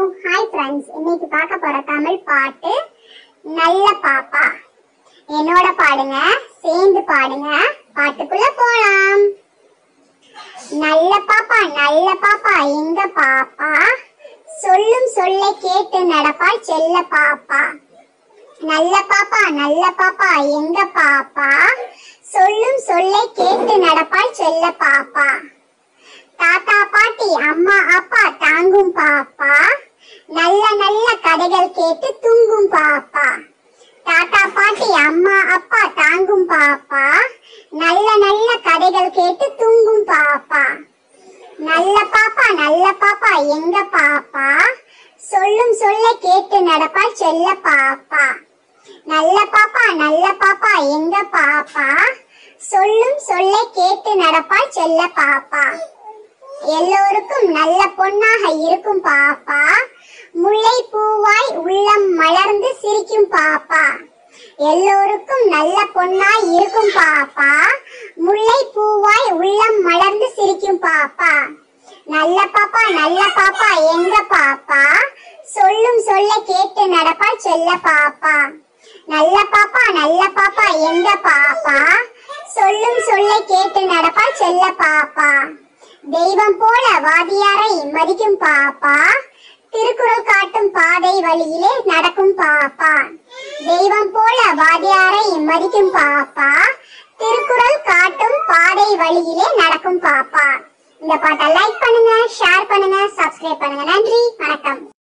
hi friends இன்னைக்கு பார்க்க போற தமிழ் பாட்டு நல்ல பாப்பா என்னோட பாடுங்க சேர்ந்து பாடுங்க பாட்டுக்குள்ள போலாம் நல்ல பாப்பா நல்ல பாப்பா எங்க பாப்பா சொல்லும் சொல்லை கேட்டு நடப்பாள் செல்ல பாப்பா நல்ல பாப்பா நல்ல பாப்பா எங்க பாப்பா சொல்லும் சொல்லை கேட்டு நடப்பாள் செல்ல பாப்பா தாத்தா பாட்டி அம்மா அப்பா தாங்கும் பாப்பா நல்ல நல்ல கதைகள் கேட்டு தூங்கும் பாப்பா தாத்தா பாட்டி அம்மா அப்பா தாங்கும் பாப்பா நல்ல நல்ல கதைகள் கேட்டு தூங்கும் பாப்பா நல்ல பாப்பா நல்ல பாப்பா எங்க பாப்பா சொல்லும் சொல்ல கேட்டு நடப்பாள் செல்ல பாப்பா நல்ல பாப்பா நல்ல பாப்பா எங்க பாப்பா சொல்லும் சொல்ல கேட்டு நடப்பாள் செல்ல பாப்பா எல்லோருக்கும் நல்ல பொண்ணாக இருக்கும் பாப்பா முல்லை பூவாய் உள்ளம் மலர்ந்து சிரிக்கும் பாப்பா எல்லோருக்கும் நல்ல பொண்ணாய் இருக்கும் பாப்பா முல்லை பூவாய் உள்ளம் மலர்ந்து சிரிக்கும் பாப்பா நல்ல பாப்பா நல்ல பாப்பா எங்க பாப்பா சொல்லும் சொல்ல கேட்டு நடப்பாள் செல்ல பாப்பா நல்ல பாப்பா நல்ல பாப்பா எங்க பாப்பா சொல்லும் சொல்ல கேட்டு நடப்பாள் செல்ல பாப்பா தெய்வம் போல வாதியாரை மதிக்கும் பாப்பா திருக்குறள் காட்டும் பாதை வழியிலே நடக்கும் பாப்பா தெய்வம் போல வாதியாரை மதிக்கும் பாப்பா திருக்குறள் காட்டும் பாதை வழியிலே நடக்கும் பாப்பா இந்த பாட்டை லைக் பண்ணுங்க ஷேர் பண்ணுங்க சப்ஸ்கிரைப் பண்ணுங்க நன்றி வணக்கம்